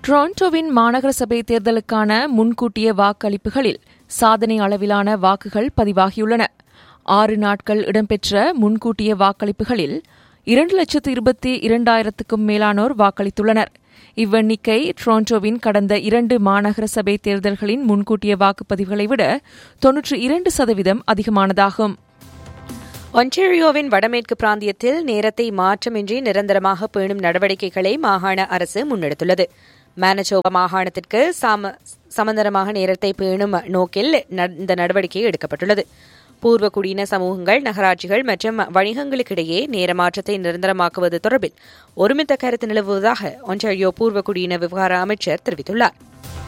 டொரண்டோவின் மாநகர சபை தேர்தலுக்கான முன்கூட்டிய வாக்களிப்புகளில் சாதனை அளவிலான வாக்குகள் பதிவாகியுள்ளன ஆறு நாட்கள் இடம்பெற்ற முன்கூட்டிய வாக்களிப்புகளில் இரண்டு லட்சத்து இருபத்தி இரண்டாயிரத்துக்கும் மேலானோர் வாக்களித்துள்ளனர் இவ்வெண்ணிக்கை டொரண்டோவின் கடந்த இரண்டு மாநகர சபை தேர்தல்களின் முன்கூட்டிய வாக்குப்பதிவுகளை விட தொன்னூற்றி இரண்டு சதவீதம் அதிகமானதாகும் ஒன்டாரியோவின் வடமேற்கு பிராந்தியத்தில் நேரத்தை மாற்றமின்றி நிரந்தரமாக பேணும் நடவடிக்கைகளை மாகாண அரசு முன்னெடுத்துள்ளது மானசோபா மாகாணத்திற்கு சமந்தரமாக நேரத்தை பேணும் நோக்கில் இந்த நடவடிக்கை எடுக்கப்பட்டுள்ளது பூர்வ குடியின சமூகங்கள் நகராட்சிகள் மற்றும் வணிகங்களுக்கிடையே நேர மாற்றத்தை நிரந்தரமாக்குவது தொடர்பில் ஒருமித்த கருத்து நிலவுவதாக ஒன்டாரியோ பூர்வ குடியின விவகார அமைச்சர் தெரிவித்துள்ளார்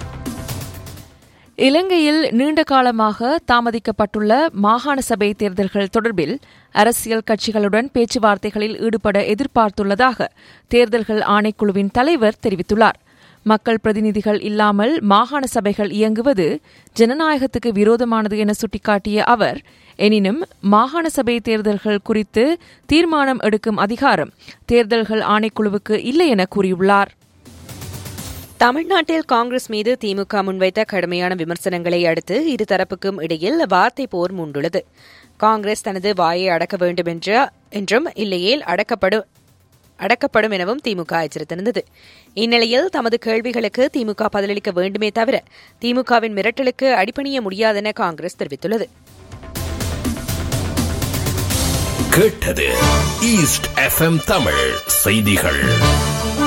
இலங்கையில் நீண்ட காலமாக தாமதிக்கப்பட்டுள்ள மாகாண சபை தேர்தல்கள் தொடர்பில் அரசியல் கட்சிகளுடன் பேச்சுவார்த்தைகளில் ஈடுபட எதிர்பார்த்துள்ளதாக தேர்தல்கள் ஆணைக்குழுவின் தலைவர் தெரிவித்துள்ளார் மக்கள் பிரதிநிதிகள் இல்லாமல் மாகாண சபைகள் இயங்குவது ஜனநாயகத்துக்கு விரோதமானது என சுட்டிக்காட்டிய அவர் எனினும் மாகாண சபை தேர்தல்கள் குறித்து தீர்மானம் எடுக்கும் அதிகாரம் தேர்தல்கள் ஆணைக்குழுவுக்கு இல்லை என கூறியுள்ளார் தமிழ்நாட்டில் காங்கிரஸ் மீது திமுக முன்வைத்த கடுமையான விமர்சனங்களை அடுத்து இருதரப்புக்கும் இடையில் வார்த்தை போர் மூண்டுள்ளது காங்கிரஸ் தனது வாயை அடக்க வேண்டும் என்றும் இல்லையேல் அடக்கப்படும் அடக்கப்படும் எனவும் திமுக எச்சரித்திருந்தது இந்நிலையில் தமது கேள்விகளுக்கு திமுக பதிலளிக்க வேண்டுமே தவிர திமுகவின் மிரட்டலுக்கு அடிப்பணிய முடியாதென காங்கிரஸ் தெரிவித்துள்ளது கேட்டது ஈஸ்ட் எஃப்எம் தமிழ் செய்திகள்